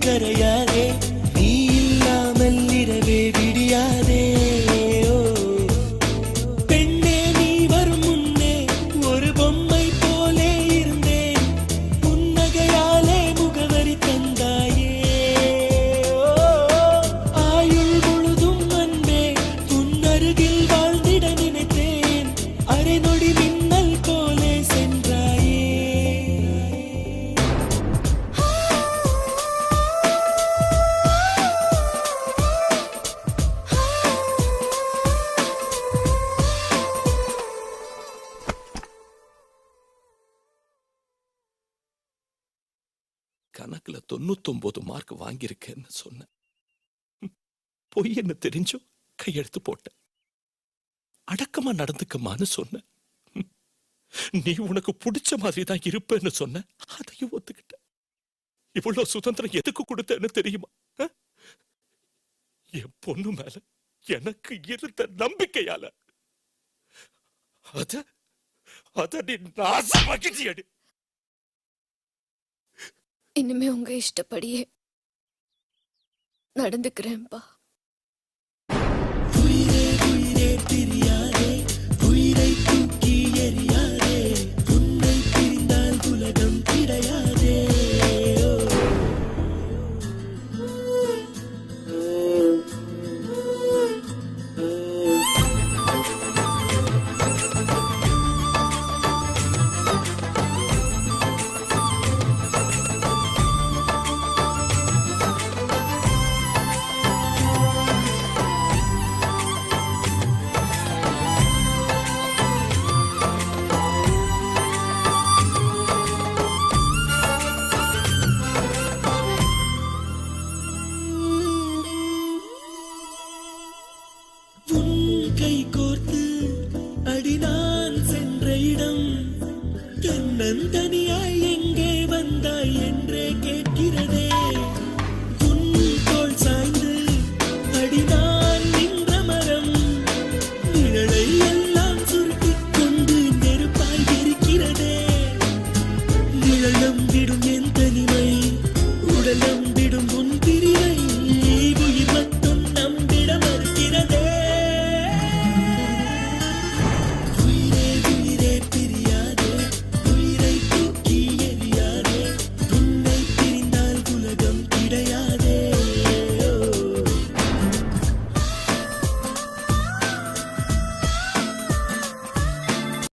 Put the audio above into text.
கரையாதே நீ இல்லாமல் இரவே விடியாதே ஓ. பெண்ணே நீ வரும் முன்னே ஒரு பொம்மை போலே இருந்தேன் புன்னகையாலே முகவரி தந்தாயே ஓ. ஆயுள் முழுதும் அன்பே உன் அருகில் வாழ்ந்திட நினைத்தேன் அரை நொடி மின்னல் போலே சென்றாயே கணக்குல தொண்ணூத்தொன்பது மார்க் வாங்கியிருக்கேன்னு சொன்னேன் ம், பொய்ன்னு தெரிஞ்சும் கையெழுத்து போட்டேன் அடக்கமா நடந்துக்கமான்னு சொன்னேன் ம், நீ உனக்கு பிடிச்ச மாதிரி தான் இருப்பேன்னு சொன்ன அதையும் ஒத்துக்கிட்ட இவ்வளவு சுதந்திரம் எதுக்கு கொடுத்தேன்னு தெரியுமா ஆ? என் பொண்ணு மேல எனக்கு இருந்த நம்பிக்கையால அத அத நீ நாசமாக்கிட்டியடி இனிமே உங்க இஷ்டப்படியே நடந்துக்கிறேன்ப்பா உயிரே உயிரே பிரியாதே உயிரை தூக்கி எறியாதே உன்னை பிரிந்தால் உலகம் கிடையாதே ஓ. உன் கை கோர்த்து அடி நான் சென்ற இடம் தன்னந்தனியாய் எங்கே வந்தாய் என்றே கேட்கிறதே